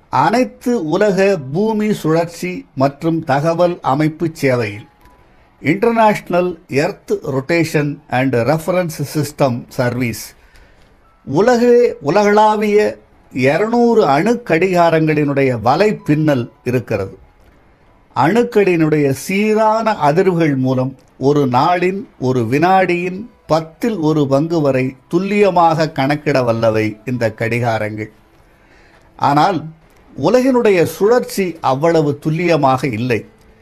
அனைத்து உலக பூமி சுழற்சி மற்றும் தகவல் அமைப்பு சேவையில் international earth rotation and reference system service உலகே உலகளாவிய இருநூறு அணு கடிகாரங்களினுடைய வலை பின்னல் இருக்கிறது அணுக்களினுடைய சீரான அதிர்வுகள் மூலம் ஒரு நாளின் ஒரு வினாடியின் பத்தில் ஒரு பங்கு வரை துல்லியமாக கணக்கிட வல்லவை இந்த கடிகாரங்கள் ஆனால் உலகினுடைய சுழற்சி அவ்வளவு துல்லியமாக இல்லை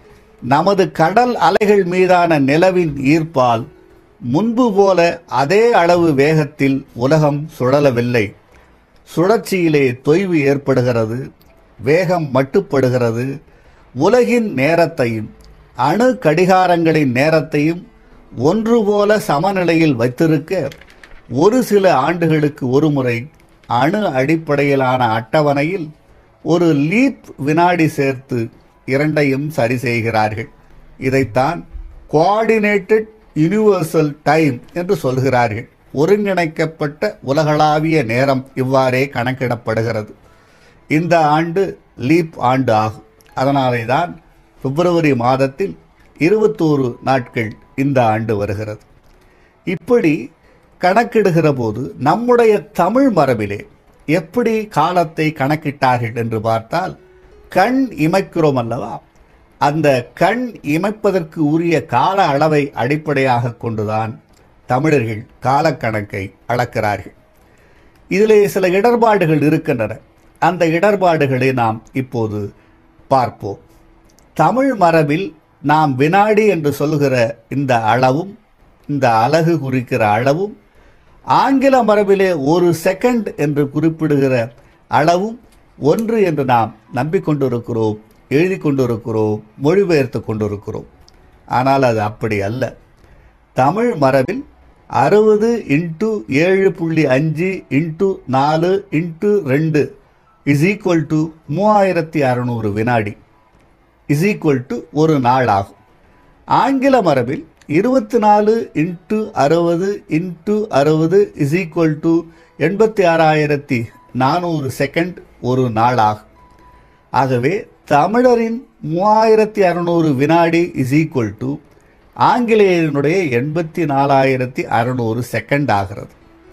நமது கடல் அலைகள் மீதான நிலவின் ஈர்ப்பால் முன்பு போல அதே அளவு வேகத்தில் உலகம் சுழலவில்லை சுழற்சியிலே தொய்வு ஏற்படுகிறது வேகம் மட்டுப்படுகிறது உலகின் நேரத்தையும் அணு கடிகாரங்களின் நேரத்தையும் ஒன்று போல சமநிலையில் வைத்திருக்க ஒரு சில ஆண்டுகளுக்கு ஒருமுறை அணு அடிப்படையிலான அட்டவணையில் ஒரு லீப் வினாடி சேர்த்து இரண்டையும் சரி செய்கிறார்கள் இதைத்தான் கோஆர்டினேட்டட் யூனிவர்சல் டைம் என்று சொல்கிறார்கள் ஒருங்கிணைக்கப்பட்ட உலகளாவிய நேரம் இவ்வாறே கணக்கிடப்படுகிறது இந்த ஆண்டு லீப் ஆண்டு ஆகும் அதனாலே தான் பிப்ரவரி மாதத்தில் இருபத்தோரு நாட்கள் இந்த ஆண்டு வருகிறது இப்படி கணக்கிடுகிற போது நம்முடைய தமிழ் மரபிலே எப்படி காலத்தை கணக்கிட்டார்கள் என்று பார்த்தால் கண் இமைக்கிறோம் அல்லவா அந்த கண் இமைப்பதற்கு உரிய கால அளவை அடிப்படையாக கொண்டுதான் தமிழர்கள் காலக்கணக்கை அளக்கிறார்கள் இதிலே சில இடர்பாடுகள் இருக்கின்றன அந்த இடர்பாடுகளை நாம் இப்போது பார்ப்போம் தமிழ் மரபில் நாம் வினாடி என்று சொல்லுகிற இந்த அளவும் இந்த அலகு குறிக்கிற அளவும் ஆங்கில மரபிலே ஒரு செகண்ட் என்று குறிப்பிடுகிற அளவும் ஒன்று என்று நாம் நம்பிக்கொண்டிருக்கிறோம் எழுதி கொண்டிருக்கிறோம் மொழிபெயர்த்து கொண்டிருக்கிறோம் ஆனால் அது அப்படி அல்ல தமிழ் மரபில் அறுபது இன்ட்டு ஏழு புள்ளி அஞ்சு இன்ட்டு நாலு இன்ட்டு ரெண்டு இஸ் ஈக்குவல் டு மூவாயிரத்தி அறநூறு வினாடி இஸ் ஈக்குவல் டு ஒரு நாள் ஆகும் ஆங்கில மரபில் இருபத்தி நாலு இன்ட்டு அறுபது இன்ட்டு அறுபது இஸ் ஈக்குவல் டு எண்பத்தி ஆறாயிரத்தி நானூறு செகண்ட் ஒரு நாள் ஆகும் ஆகவே தமிழரின் மூவாயிரத்தி அறுநூறு வினாடி இஸ் ஈக்குவல் டு ஆங்கிலேயனுடைய எண்பத்தி நாலாயிரத்தி அறுநூறு செகண்ட் ஆகிறது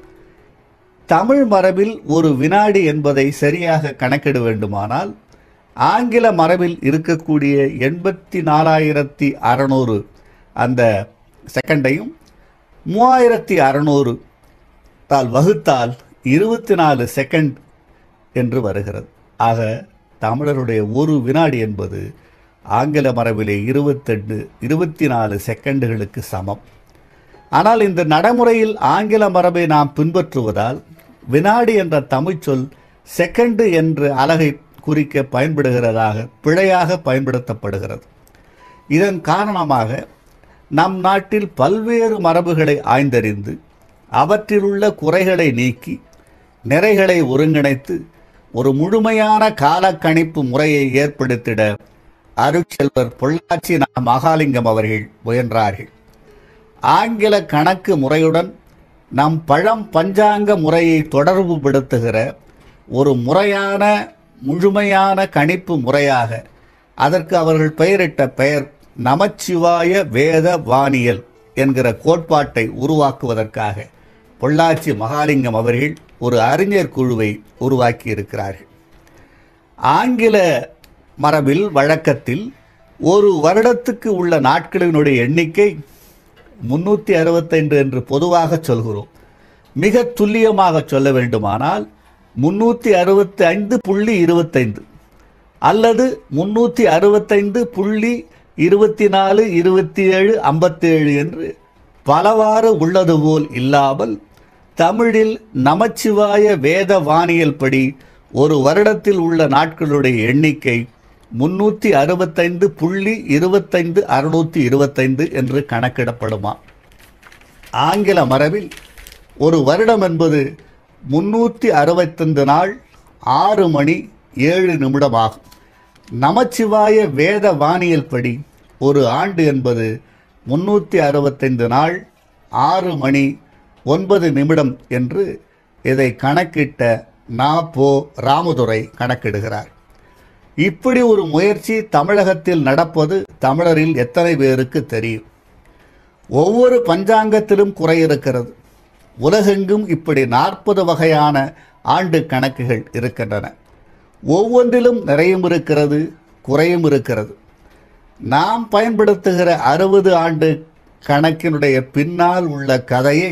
தமிழ் மரபில் ஒரு வினாடி என்பதை சரியாக கணக்கிட வேண்டுமானால் ஆங்கில மரபில் இருக்கக்கூடிய எண்பத்தி நாலாயிரத்தி அறநூறு அந்த செகண்டையும் மூவாயிரத்தி அறநூறு தால் வகுத்தால் இருபத்தி நாலு செகண்ட் என்று வருகிறது ஆக தமிழருடைய ஒரு வினாடி என்பது ஆங்கில மரபிலே இருபத்தெட்டு இருபத்தி நாலு செகண்டுகளுக்கு சமம் ஆனால் இந்த நடைமுறையில் ஆங்கில மரபை நாம் பின்பற்றுவதால் வினாடி என்ற தமிழ்ச் சொல் செகண்டு என்ற அலகை குறிக்க பயன்படுகிறதாக பிழையாக பயன்படுத்தப்படுகிறது இதன் காரணமாக நம் நாட்டில் பல்வேறு மரபுகளை ஆய்ந்தறிந்து அவற்றிலுள்ள குறைகளை நீக்கி நிறைகளை ஒருங்கிணைத்து ஒரு முழுமையான காலக்கணிப்பு முறையை ஏற்படுத்திட அருட்செல்வர் பொள்ளாச்சி நா மகாலிங்கம் அவர்கள் முயன்றார்கள் ஆங்கில கணக்கு முறையுடன் நம் பழம் பஞ்சாங்க முறையை தொடர்புபடுத்துகிற ஒரு முறையான முழுமையான கணிப்பு முறையாக அதற்கு அவர்கள் பெயரிட்ட பெயர் நமச்சிவாய வேத வானியல் என்கிற கோட்பாட்டை உருவாக்குவதற்காக பொள்ளாச்சி மகாலிங்கம் அவர்கள் ஒரு அறிஞர் குழுவை உருவாக்கி இருக்கிறார்கள் ஆங்கில மரபில் வழக்கத்தில் ஒரு வருடத்துக்கு உள்ள நாட்களினுடைய எண்ணிக்கை முன்னூற்றி அறுபத்தைந்து என்று பொதுவாக சொல்கிறோம் மிக துல்லியமாக சொல்ல வேண்டுமானால் முன்னூற்றி அறுபத்தி ஐந்து புள்ளி இருபத்தைந்து அல்லது முன்னூற்றி அறுபத்தைந்து புள்ளி இருபத்தி நாலு இருபத்தி ஏழு ஐம்பத்தேழு என்று பலவாறு உள்ளது போல் இல்லாமல் தமிழில் நமச்சிவாய வேத வானியல் படி ஒரு வருடத்தில் உள்ள நாட்களுடைய எண்ணிக்கை முன்னூற்றி அறுபத்தைந்து புள்ளி இருபத்தைந்து அறுநூற்றி இருபத்தைந்து என்று கணக்கிடப்படுமா ஆங்கில மரபில் ஒரு வருடம் என்பது முன்னூற்றி அறுபத்தைந்து நாள் ஆறு மணி ஏழு நிமிடமாகும் நமச்சிவாய வேத வானியல் படி ஒரு ஆண்டு என்பது முன்னூற்றி அறுபத்தைந்து நாள் ஆறு மணி ஒன்பது நிமிடம் என்று இதை கணக்கிட்ட நா போ ராமதுரை கணக்கிடுகிறார் இப்படி ஒரு முயற்சி தமிழகத்தில் நடப்பது தமிழரில் எத்தனை பேருக்கு தெரியும் ஒவ்வொரு பஞ்சாங்கத்திலும் குறை இருக்கிறது உலகெங்கும் இப்படி நாற்பது வகையான ஆண்டு கணக்குகள் இருக்கின்றன ஒவ்வொன்றிலும் நிறையும் இருக்கிறது குறையும் இருக்கிறது நாம் பயன்படுத்துகிற அறுபது ஆண்டு கணக்கினுடைய பின்னால் உள்ள கதையை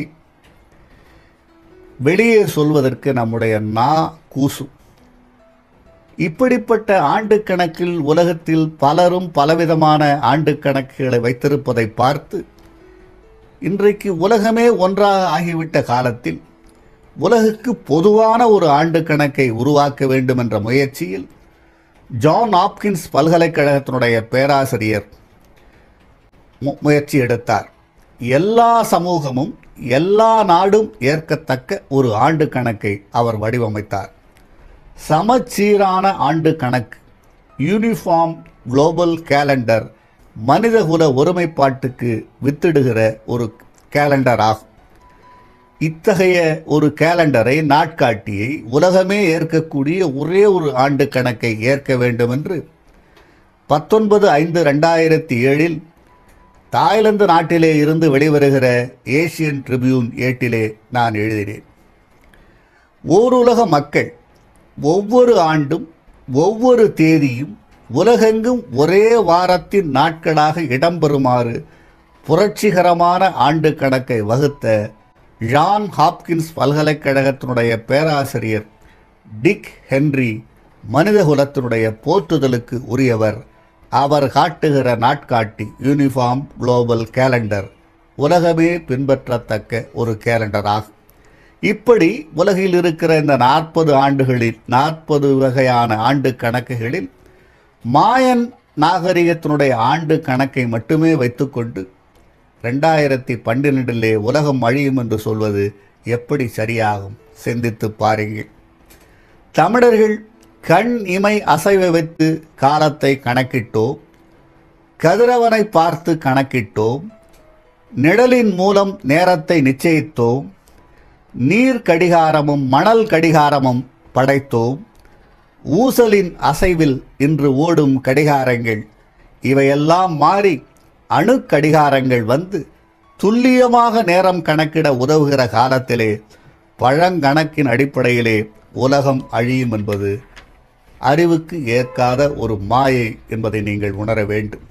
வெளியே சொல்வதற்கு நம்முடைய நா கூசும் இப்படிப்பட்ட ஆண்டு கணக்கில் உலகத்தில் பலரும் பலவிதமான ஆண்டு கணக்குகளை வைத்திருப்பதை பார்த்து இன்றைக்கு உலகமே ஒன்றாக ஆகிவிட்ட காலத்தில் உலகுக்கு பொதுவான ஒரு ஆண்டு கணக்கை உருவாக்க வேண்டும் என்ற முயற்சியில் ஜான் ஆப்கின்ஸ் பல்கலைக்கழகத்தினுடைய பேராசிரியர் மு- முயற்சி எடுத்தார் எல்லா சமூகமும் எல்லா நாடும் ஏற்கத்தக்க ஒரு ஆண்டு கணக்கை அவர் வடிவமைத்தார் சமச்சீரான ஆண்டு கணக்கு யூனிஃபார்ம் குளோபல் கேலண்டர் மனிதகுல ஒருமைப்பாட்டுக்கு வித்திடுகிற ஒரு கேலண்டர் ஆகும் இத்தகைய ஒரு கேலண்டரை நாட்காட்டியை உலகமே ஏற்கக்கூடிய ஒரே ஒரு ஆண்டு கணக்கை ஏற்க வேண்டும் என்று பத்தொன்பது ஐந்து ரெண்டாயிரத்தி ஏழில் தாய்லாந்து நாட்டிலே இருந்து வெளிவருகிற ஏசியன் ட்ரிபியூன் ஏட்டிலே நான் எழுதினேன் ஓருலக மக்கள் ஒவ்வொரு ஆண்டும் ஒவ்வொரு தேதியும் உலகெங்கும் ஒரே வாரத்தின் நாட்களாக இடம்பெறுமாறு புரட்சிகரமான ஆண்டு கணக்கை வகுத்த ஜான் ஹாப்கின்ஸ் பல்கலைக்கழகத்தினுடைய பேராசிரியர் டிக் ஹென்றி மனிதகுலத்தினுடைய போற்றுதலுக்கு உரியவர் அவர் காட்டுகிற நாட்காட்டி யூனிஃபார்ம் குளோபல் கேலண்டர் உலகமே பின்பற்றத்தக்க ஒரு கேலண்டர் ஆகும் இப்படி உலகில் இருக்கிற இந்த நாற்பது ஆண்டுகளில் நாற்பது வகையான ஆண்டு கணக்குகளில் மாயன் நாகரிகத்தினுடைய ஆண்டு கணக்கை மட்டுமே வைத்துக்கொண்டு ரெண்டாயிரத்தி பன்னிரெண்டிலே உலகம் அழியும் என்று சொல்வது எப்படி சரியாகும் சிந்தித்து பாருங்கள் தமிழர்கள் கண் இமை அசைவை வைத்து காலத்தை கணக்கிட்டோம் கதிரவனை பார்த்து கணக்கிட்டோம் நிழலின் மூலம் நேரத்தை நிச்சயித்தோம் நீர் கடிகாரமும் மணல் கடிகாரமும் படைத்தோம் ஊசலின் அசைவில் இன்று ஓடும் கடிகாரங்கள் இவையெல்லாம் மாறி அணு கடிகாரங்கள் வந்து துல்லியமாக நேரம் கணக்கிட உதவுகிற காலத்திலே பழங்கணக்கின் அடிப்படையிலே உலகம் அழியும் என்பது அறிவுக்கு ஏற்காத ஒரு மாயை என்பதை நீங்கள் உணர வேண்டும்